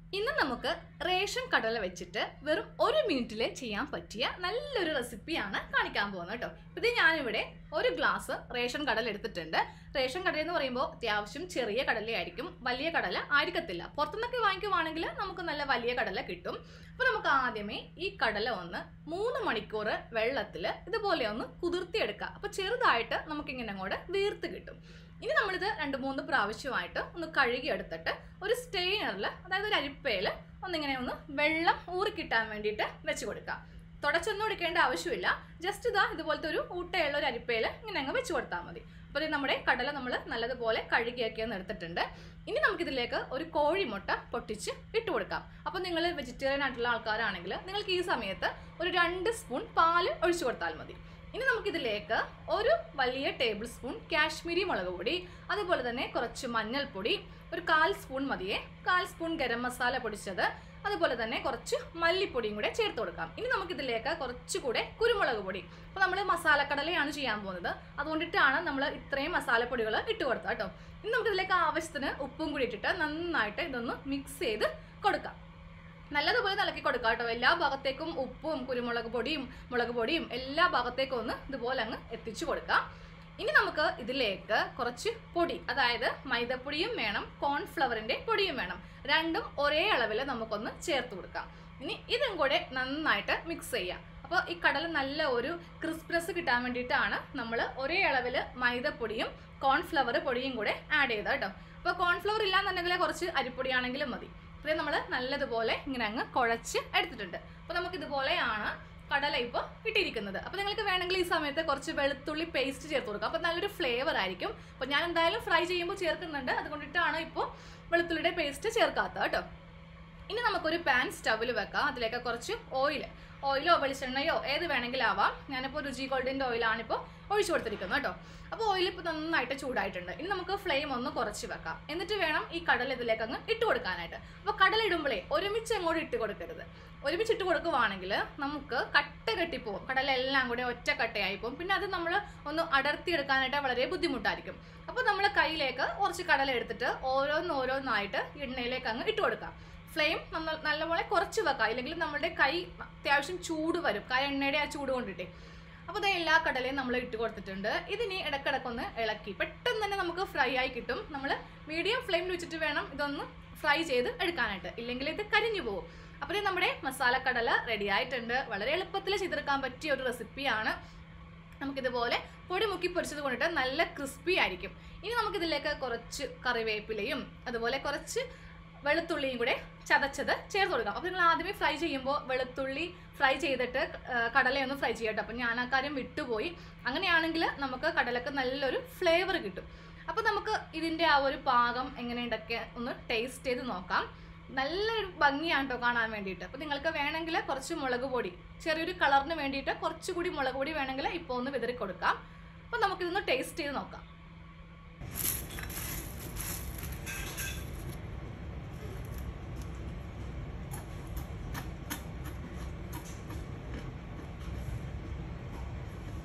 ഇന്ന് നമുക്ക് റേഷൻ കടല വെച്ചിട്ട് വെറും ഒരു മിനിറ്റിൽ ചെയ്യാൻ പറ്റിയ നല്ലൊരു റെസിപ്പിയാണ് കാണിക്കാൻ പോകുന്നത് കേട്ടോ ഇത് ഞാനിവിടെ ഒരു ഗ്ലാസ് റേഷൻ കടല എടുത്തിട്ടുണ്ട് റേഷൻ കടല എന്ന് പറയുമ്പോൾ അത്യാവശ്യം ചെറിയ കടലയായിരിക്കും വലിയ കടല ആയിരിക്കത്തില്ല പുറത്തുനിന്നൊക്കെ വാങ്ങിക്കുവാണെങ്കിൽ നമുക്ക് നല്ല വലിയ കടല കിട്ടും അപ്പോൾ നമുക്ക് ആദ്യമേ ഈ കടല ഒന്ന് മൂന്ന് മണിക്കൂർ വെള്ളത്തിൽ ഇതുപോലെ ഒന്ന് കുതിർത്തിയെടുക്കാം അപ്പോൾ ചെറുതായിട്ട് നമുക്കിങ്ങനെ അങ്ങോട്ട് വീർത്ത് കിട്ടും ഇനി നമ്മളിത് രണ്ട് മൂന്ന് പ്രാവശ്യമായിട്ട് ഒന്ന് കഴുകി എടുത്തിട്ട് ഒരു സ്റ്റെയിനറിൽ അതായത് ഒരു അരിപ്പയിൽ ഒന്നിങ്ങനെ ഒന്ന് വെള്ളം ഊറിക്കിട്ടാൻ വേണ്ടിയിട്ട് വെച്ച് കൊടുക്കാം തുടച്ചൊന്നും എടുക്കേണ്ട ആവശ്യമില്ല ജസ്റ്റ് ഇതാ ഇതുപോലത്തെ ഒരു ഊട്ടയുള്ള ഒരു അരിപ്പയിൽ ഇങ്ങനെ അങ്ങ് വെച്ച് കൊടുത്താൽ മതി അപ്പോൾ ഇത് നമ്മുടെ കടല നമ്മൾ നല്ലതുപോലെ കഴുകിയൊക്കെ ഒന്ന് എടുത്തിട്ടുണ്ട് ഇനി നമുക്കിതിലേക്ക് ഒരു കോഴിമുട്ട പൊട്ടിച്ച് ഇട്ട് കൊടുക്കാം അപ്പോൾ നിങ്ങൾ വെജിറ്റേറിയൻ ആയിട്ടുള്ള ആൾക്കാരാണെങ്കിൽ നിങ്ങൾക്ക് ഈ സമയത്ത് ഒരു രണ്ട് സ്പൂൺ പാല് ഒഴിച്ചു കൊടുത്താൽ മതി ഇനി നമുക്കിതിലേക്ക് ഒരു വലിയ ടേബിൾ സ്പൂൺ കാശ്മീരി മുളക് പൊടി അതുപോലെ തന്നെ കുറച്ച് മഞ്ഞൾപ്പൊടി ഒരു കാൽ സ്പൂൺ മതിയെ കാൽ സ്പൂൺ ഗരം മസാല പൊടിച്ചത് അതുപോലെ തന്നെ കുറച്ച് മല്ലിപ്പൊടിയും കൂടെ ചേർത്ത് കൊടുക്കാം ഇനി നമുക്കിതിലേക്ക് കുറച്ചുകൂടെ കുരുമുളക് പൊടി അപ്പോൾ നമ്മൾ മസാലക്കടലയാണ് ചെയ്യാൻ പോകുന്നത് അതുകൊണ്ടിട്ടാണ് നമ്മൾ ഇത്രയും മസാലപ്പൊടികൾ ഇട്ട് കൊടുത്തത് കേട്ടോ ഇനി നമുക്കിതിലേക്ക് ആവശ്യത്തിന് ഉപ്പും കൂടി ഇട്ടിട്ട് നന്നായിട്ട് ഇതൊന്ന് മിക്സ് ചെയ്ത് കൊടുക്കാം നല്ലതുപോലെ ഇളക്കി കൊടുക്കാം കേട്ടോ എല്ലാ ഭാഗത്തേക്കും ഉപ്പും കുരുമുളക് പൊടിയും മുളക് പൊടിയും എല്ലാ ഭാഗത്തേക്കും ഒന്ന് ഇതുപോലെ അങ്ങ് എത്തിച്ചു കൊടുക്കാം ഇനി നമുക്ക് ഇതിലേക്ക് കുറച്ച് പൊടി അതായത് മൈദപ്പൊടിയും വേണം കോൺഫ്ലവറിന്റെ പൊടിയും വേണം രണ്ടും ഒരേ അളവിൽ നമുക്കൊന്ന് ചേർത്ത് കൊടുക്കാം ഇനി ഇതും കൂടെ നന്നായിട്ട് മിക്സ് ചെയ്യാം അപ്പോൾ ഈ കടല നല്ല ഒരു ക്രിസ്പ്നെസ് കിട്ടാൻ വേണ്ടിയിട്ടാണ് നമ്മൾ ഒരേ അളവിൽ മൈദപ്പൊടിയും കോൺഫ്ലവർ പൊടിയും കൂടെ ആഡ് ചെയ്തത് കേട്ടോ അപ്പോൾ കോൺഫ്ലവർ ഇല്ലാന്നുണ്ടെങ്കിൽ കുറച്ച് അരിപ്പൊടിയാണെങ്കിലും മതി ഇത്രയും നമ്മൾ നല്ലതുപോലെ ഇങ്ങനെ അങ്ങ് കുഴച്ച് എടുത്തിട്ടുണ്ട് അപ്പോൾ നമുക്ക് ഇതുപോലെയാണ് കടല ഇപ്പോൾ ഇട്ടിരിക്കുന്നത് അപ്പോൾ നിങ്ങൾക്ക് വേണമെങ്കിൽ ഈ സമയത്ത് കുറച്ച് വെളുത്തുള്ളി പേസ്റ്റ് ചേർത്ത് കൊടുക്കുക അപ്പോൾ നല്ലൊരു ഫ്ലേവർ ആയിരിക്കും അപ്പോൾ ഞാൻ എന്തായാലും ഫ്രൈ ചെയ്യുമ്പോൾ ചേർക്കുന്നുണ്ട് അതുകൊണ്ടിട്ടാണ് ഇപ്പോൾ വെളുത്തുള്ളിയുടെ പേസ്റ്റ് ചേർക്കാത്തത് കേട്ടോ ഇനി നമുക്കൊരു പാൻ സ്റ്റവിൽ വെക്കാം അതിലേക്ക് കുറച്ച് ഓയിൽ ഓയിലോ വെളിച്ചെണ്ണയോ ഏത് വേണമെങ്കിലും ആവാം ഞാനിപ്പോൾ രുചി ഗോൾഡിൻ്റെ ഓയിലാണിപ്പോൾ ഒഴിച്ചു കൊടുത്തിരിക്കുന്നത് കേട്ടോ അപ്പോൾ ഓയിൽ ഇപ്പോൾ നന്നായിട്ട് ചൂടായിട്ടുണ്ട് ഇനി നമുക്ക് ഫ്ലെയിം ഒന്ന് കുറച്ച് വെക്കാം എന്നിട്ട് വേണം ഈ കടൽ ഇതിലേക്ക് അങ്ങ് ഇട്ട് കൊടുക്കാനായിട്ട് അപ്പോൾ കടൽ ഇടുമ്പോഴേ ഒരുമിച്ച് അങ്ങോട്ട് ഇട്ട് കൊടുക്കരുത് ഒരുമിച്ച് ഇട്ട് കൊടുക്കുവാണെങ്കിൽ നമുക്ക് കട്ട കെട്ടിപ്പോവും കടലെല്ലാം കൂടെ ഒറ്റ കട്ടയായി പോകും പിന്നെ അത് നമ്മൾ ഒന്ന് അടർത്തിയെടുക്കാനായിട്ട് വളരെ ബുദ്ധിമുട്ടായിരിക്കും അപ്പോൾ നമ്മൾ കയ്യിലേക്ക് കുറച്ച് കടല എടുത്തിട്ട് ഓരോന്നോരോന്നായിട്ട് എണ്ണയിലേക്ക് അങ്ങ് ഇട്ട് കൊടുക്കാം ഫ്ലെയിം നമ്മൾ നല്ലപോലെ കുറച്ച് വെക്കാം ഇല്ലെങ്കിൽ നമ്മുടെ കൈ അത്യാവശ്യം ചൂട് വരും കൈ എണ്ണയുടെ ആ ചൂട് കൊണ്ടിട്ടേ അപ്പോൾ ഇതാ എല്ലാ കടലയും നമ്മൾ ഇട്ട് കൊടുത്തിട്ടുണ്ട് ഇതിനി ഇടക്കിടക്കൊന്ന് ഇളക്കി പെട്ടെന്ന് തന്നെ നമുക്ക് ഫ്രൈ ആയി കിട്ടും നമ്മൾ മീഡിയം ഫ്ലെയിമിൽ വെച്ചിട്ട് വേണം ഇതൊന്ന് ഫ്രൈ ചെയ്ത് എടുക്കാനായിട്ട് ഇല്ലെങ്കിൽ ഇത് കരിഞ്ഞു പോകും അപ്പോൾ ഇത് നമ്മുടെ മസാലക്കടല റെഡി ആയിട്ടുണ്ട് വളരെ എളുപ്പത്തിൽ ചെയ്തെടുക്കാൻ പറ്റിയ ഒരു റെസിപ്പിയാണ് നമുക്കിതുപോലെ പൊടി മുക്കി പൊരിച്ചത് കൊണ്ടിട്ട് നല്ല ക്രിസ്പി ആയിരിക്കും ഇനി നമുക്കിതിലേക്ക് കുറച്ച് കറിവേപ്പിലയും അതുപോലെ കുറച്ച് വെളുത്തുള്ളിയും കൂടെ ചതച്ചത് ചേർത്ത് കൊടുക്കാം അപ്പോൾ നിങ്ങൾ ആദ്യമേ ഫ്രൈ ചെയ്യുമ്പോൾ വെളുത്തുള്ളി ഫ്രൈ ചെയ്തിട്ട് കടലയൊന്ന് ഫ്രൈ ചെയ്യട്ടെ അപ്പം ഞാൻ ആ കാര്യം വിട്ടുപോയി അങ്ങനെയാണെങ്കിൽ നമുക്ക് കടലക്ക് നല്ലൊരു ഫ്ലേവർ കിട്ടും അപ്പോൾ നമുക്ക് ഇതിൻ്റെ ആ ഒരു പാകം എങ്ങനെയുണ്ടൊക്കെ ഒന്ന് ടേസ്റ്റ് ചെയ്ത് നോക്കാം നല്ലൊരു ഭംഗിയാണ് കേട്ടോ കാണാൻ വേണ്ടിയിട്ട് അപ്പോൾ നിങ്ങൾക്ക് വേണമെങ്കിൽ കുറച്ച് മുളക് പൊടി ചെറിയൊരു കളറിന് വേണ്ടിയിട്ട് കുറച്ചുകൂടി മുളക് പൊടി വേണമെങ്കിൽ ഇപ്പോൾ ഒന്ന് വിതറി കൊടുക്കാം അപ്പോൾ നമുക്കിതൊന്ന് ടേസ്റ്റ് ചെയ്ത് നോക്കാം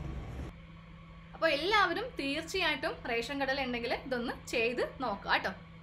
അപ്പോൾ എല്ലാവരും തീർച്ചയായിട്ടും റേഷൻ കടല ഉണ്ടെങ്കിൽ ഇതൊന്ന് ചെയ്ത് നോക്കുക കേട്ടോ